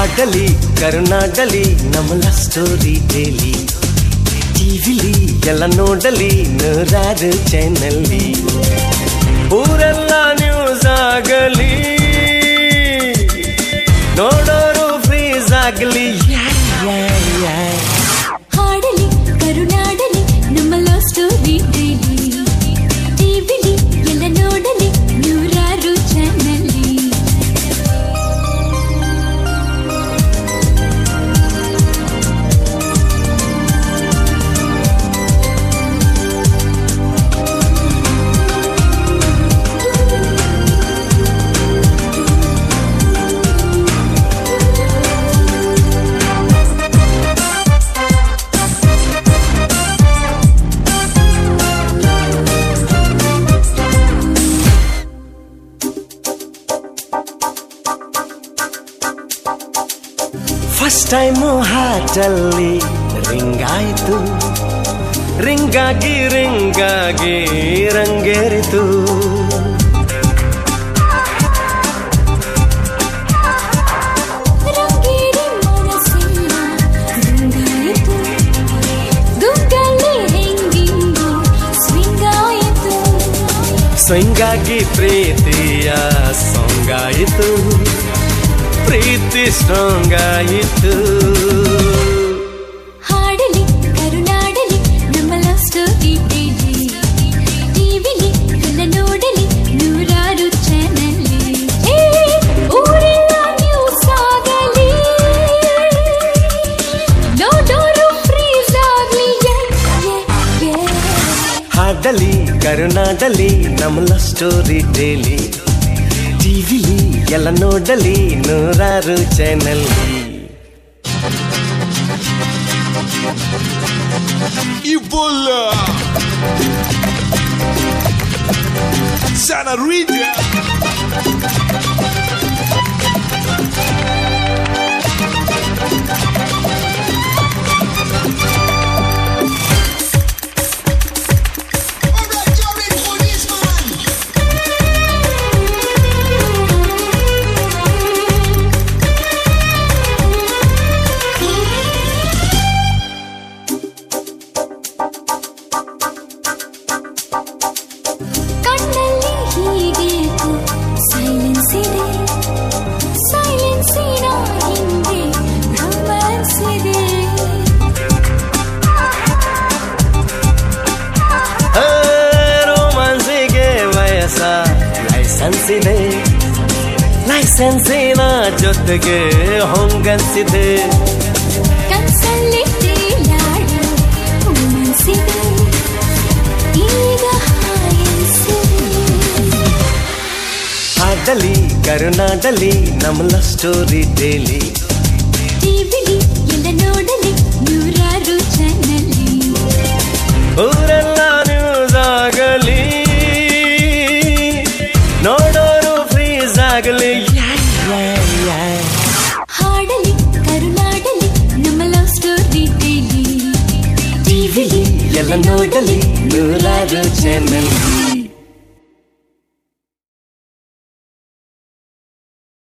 ಹಾಡಲಿ ಕರುನಾಡಲಿ ನಮ್ಮಲ story daily ಟಿವಿಲಿ ಎಲ್ಲ ನೋಡಲಿ ನೂರಾರು ಚಾನಲ್ಲಿ ಊರೆಲ್ಲ ನ್ಯೂಸ್ ಆಗಲಿ ನೋಡೋರು ಫ್ರೀಸ್ ಆಗಲಿ ಹಾಡಲಿ ಕರುನಾಡಲಿ ನಮ್ಮ ಲವ್ ಸ್ಟೋರಿ ಡೈಲಿ ಟಿವಿಲಿ ಎಲ್ಲ ನೋಡಲಿ ನೂರಾರು ಚಾನಲ್ಲಿ ಫಸ್ಟ್ ಟೈಮು ಹಾಟಲ್ಲಿ ರಿಂಗ್ ಆಯ್ತು ರಿಂಗಾಗಿ ರಿಂಗಾಗಿ ರಂಗೇರಿತು ರಂಗೇರಿ ಮನಸ್ಸಿನ ದುಂಗಾಯಿತು ದುಂಗಲ್ಲಿ ಹೆಂಗಿಂಗು ಸ್ವಿಂಗ್ ಆಯಿತು ಸ್ವಂಗಾಗಿ ಪ್ರೀತಿಯ ಸಾಂಗ್ ಆಯಿತು ಪ್ರೀತಿ ಸ್ಟ್ರಾಂಗ್ ಆಯಿತು ಹಾಡಲಿ ಕರುನಾಡಲಿ ನಮ್ಮ ಲವ್ ಸ್ಟೋರಿ ಡೈಲಿ ಟಿವಿಲಿ ಎಲ್ಲ ನೋಡಲಿ ನೂರಾರು ಚಾನಲ್ಲಿ ಊರೆಲ್ಲ ನ್ಯೂಸ್ ಆಗಲಿ ನೋಡೋರು ಫ್ರೀಸ್ ಆಗಲಿ ಹಾಡಲಿ ಕರುನಾಡಲಿ ನಮ್ಮಲ ಸ್ಟೋರಿ ಡೈಲಿ ಟಿವಿಲಿ ಎಲ್ಲ ನೋಡಲಿ ನೂರಾರು ಚಾನಲ್ಲಿ Ebola! Sanarita! Alright, you're ready for this, man. ಕಣ್ಣಲ್ಲಿ ಹೀಗೆ ಸೈಲೆನ್ಸ್ ಇದೆ ಸೈಲೆನ್ಸಿನ ಹಿಂದೆ ರೊಮ್ಯಾನ್ಸ್ ಇದೆ ರೋಮಾನ್ಸಿಗೆ ವಯಸ್ಸ ಲೈಸೆನ್ಸ್ ಇದೆ ಲೈಸೆನ್ಸಿನ ಜೊತೆಗೆ ಹೊಂಗನ್ಸಿದೆ ಕನ್ಸಲ್ಲಿ ತೇಲಾಡೋ ಮನಸ್ಸಿದೆ ಈಗ ಹಾಯಿಸಿದೆ ಹಾಡಲಿ ಕರುನಾಡಲಿ ನಮ್ಮಲ ಸ್ಟೋರಿ ಡೈಲಿ ಟಿವಿಲಿ ಎಲ್ಲ ನೋಡಲಿ ನೂರಾರು ಚಾನಲ್ಲಿ ಊರೆಲ್ಲ ನ್ಯೂಸ್ ಆಗಲಿ ನೋಡೋರು ಫ್ರೀಸ್ ಆಗಲಿ ಹಾಡಲಿ ಕರುನಾಡಲಿ ನಮ್ಮ ಲವ್ ಸ್ಟೋರಿ ಡೈಲಿ ಟಿವಿಲಿ ಎಲ್ಲ ನೋಡಲಿ ನೂರಾರು ಚಾನಲ್